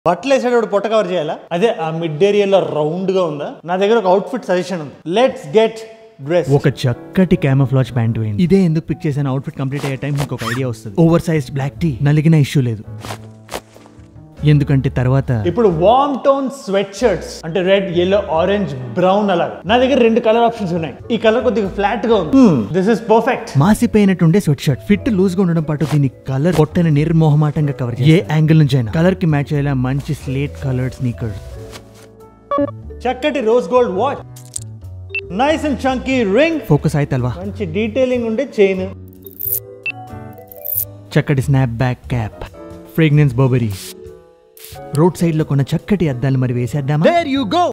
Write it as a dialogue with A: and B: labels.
A: బట్టలు వేసేటప్పుడు పొట్ట కవర్ చేయాలా అదే ఆ మిడ్ ఏరియాలో రౌండ్ గా ఉందా నా దగ్గర ఒక అవుట్ఫిట్ సజెషన్ ఉంది లెట్స్ గెట్ డ్రెస్
B: ఒక చక్కటి క్యామఫ్లాజ్ ప్యాంట్ వేయండి ఇదే ఎందుకు పిక్ చేసిన అవుట్ఫిట్ కంప్లీట్ అయ్యే టైం మీకు ఒక ఐడియా వస్తుంది ఓవర్ సైజ్డ్ బ్లాక్ టీ నలిగిన ఇష్యూ లేదు ఎందుకంటే తర్వాత
A: ఇప్పుడు వార్మ్ టోన్ స్వెట్ షర్ట్స్ అంటే రెడ్ ఎల్లో ఆరెంజ్ బ్రౌన్ అలాగా నా దగ్గర రెండు కలర్ ఆప్షన్స్ ఉన్నాయి ఈ కలర్ కొద్దిగా ఫ్లాట్ గా ఉంది దిస్ ఇస్ పర్ఫెక్ట్
B: మాసిపోయినట్టుండే స్వెట్ షర్ట్ ఫిట్ లూజ్ గా ఉండడం పాటు దీని కలర్ పొట్టని నిర్మోహమాటంగా కవర్ ఏ యాంగిల్ నుంచి అయినా కలర్ కి మ్యాచ్ అయ్యేలా మంచి స్లేట్ కలర్డ్ స్నీకర్
A: చక్కటి rose gold watch nice and chunky ring
B: focus అయితల్వా
A: మంచి డీటెయిలింగ్ ఉండే చైన్
B: చక్కటి snapback cap fragrance Burberry road side లో కొన్న చక్కటి అద్దాలు మరి వేసేద్దామా దేర్ యు గో